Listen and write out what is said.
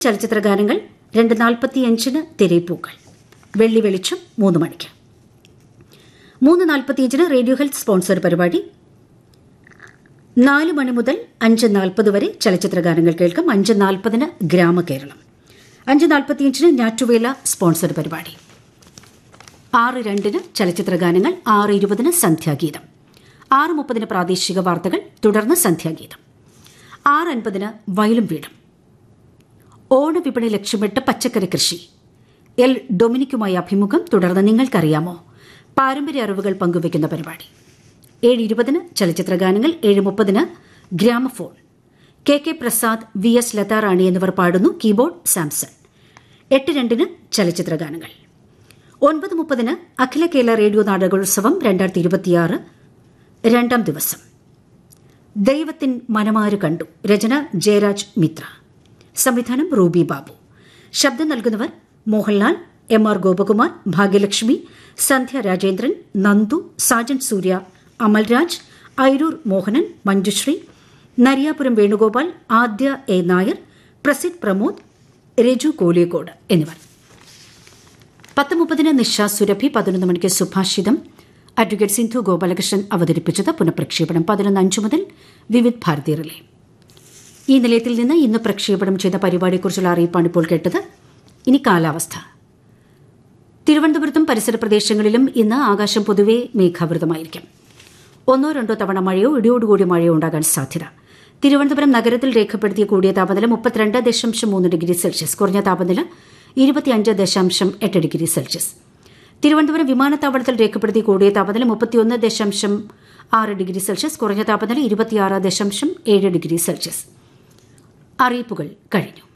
ചലച്ചിത്ര ഗാനങ്ങൾ രണ്ട് നാൽപ്പത്തിയഞ്ചിന് തിരയിപ്പൂക്കൾ വെള്ളി വെളിച്ചം മൂന്ന് മണിക്ക് മൂന്ന് നാൽപ്പത്തിയഞ്ചിന് റേഡിയോ ഹെൽത്ത് സ്പോൺസർ പരിപാടി നാല് മണി മുതൽ അഞ്ച് നാൽപ്പത് വരെ ചലച്ചിത്ര ഗാനങ്ങൾ കേൾക്കാം അഞ്ച് നാൽപ്പതിന് ഗ്രാമകേരളം അഞ്ച് നാൽപ്പത്തിയഞ്ചിന് ഞാറ്റുവേല സ്പോൺസർ പരിപാടി ആറ് രണ്ടിന് ചലച്ചിത്ര ഗാനങ്ങൾ ആറ് ഇരുപതിന് സന്ധ്യാഗീതം ആറ് മുപ്പതിന് പ്രാദേശിക വാർത്തകൾ തുടർന്ന് സന്ധ്യാഗീതം ആറ് അൻപതിന് വയലും വീടും ഓണവിപണി ലക്ഷ്യമിട്ട് പച്ചക്കറി കൃഷി എൽ ഡൊമിനിക്കുമായി അഭിമുഖം തുടർന്ന് നിങ്ങൾക്കറിയാമോ പാരമ്പര്യ അറിവുകൾ പങ്കുവയ്ക്കുന്ന പരിപാടി ഏഴ് ഇരുപതിന് ചലച്ചിത്ര ഗാനങ്ങൾ ഏഴ് മുപ്പതിന് gramophone K K Prasad V S Latharani എന്നിവർ പാടുന്നു കീബോർഡ് സാംസൺ എട്ട് രണ്ടിന് ചലച്ചിത്ര ഗാനങ്ങൾ ഒൻപത് മുപ്പതിന് അഖില കേരള റേഡിയോ നാടകോത്സവം രണ്ടായിരത്തി ഇരുപത്തിയാറ് രണ്ടാം ദിവസം ദൈവത്തിൻ മനമാര് കണ്ടു രചന ജയരാജ് മിത്ര സംവിധാനം റൂബി ബാബു ശബ്ദം നൽകുന്നവർ Mohanlal M R Gopakumar Bhagyalakshmi Sandhya Rajendran Nandu Sajan Surya Amalraj Airoor Mohanan Manjusree Nariyapuram Venugopal Adya A Nair Prasid Pramod Raju Koliyakode എന്നിവർ പത്ത് മുപ്പതിന് നിഷ സുരഭി പതിനൊന്ന് മണിക്ക് സുഭാഷിതം അഡ്വക്കേറ്റ് സിന്ധു ഗോപാലകൃഷ്ണൻ അവതരിപ്പിച്ചത് പുനഃപ്രക്ഷേപണം പതിനൊന്ന് അഞ്ച് മുതൽ വിവിധ് ഭാരതി റിലേ ഈ നിലയത്തിൽ നിന്ന് ഇന്ന് പ്രക്ഷേപണം ചെയ്ത പരിപാടിയെക്കുറിച്ചുള്ള അറിയിപ്പാണ് ഇപ്പോൾ കേട്ടത് ഇനി കാലാവസ്ഥ തിരുവനന്തപുരത്തും പരിസര പ്രദേശങ്ങളിലും ഇന്ന് ആകാശം പൊതുവെ മേഘാവൃതമായിരിക്കും ഒന്നോ രണ്ടോ തവണ മഴയോ ഇടിയോടുകൂടിയ മഴയോ ഉണ്ടാകാൻ സാധ്യത തിരുവനന്തപുരം നഗരത്തിൽ രേഖപ്പെടുത്തിയ കൂടിയ താപനില മുപ്പത്തിരണ്ട് ദശാംശം മൂന്ന് ഡിഗ്രി സെൽഷ്യസ് കുറഞ്ഞ താപനില ഇരുപത്തിയഞ്ച് ദശാംശം എട്ട് ഡിഗ്രി സെൽഷ്യസ് തിരുവനന്തപുരം വിമാനത്താവളത്തിൽ രേഖപ്പെടുത്തിയ കൂടിയ താപനില മുപ്പത്തിയൊന്ന് ദശാംശം ആറ് ഡിഗ്രി സെൽഷ്യസ് കുറഞ്ഞ താപനില ഇരുപത്തിയാറ് ദശാംശം ഏഴ് ഡിഗ്രി സെൽഷ്യസ് അറിയിപ്പുകൾ കഴിഞ്ഞു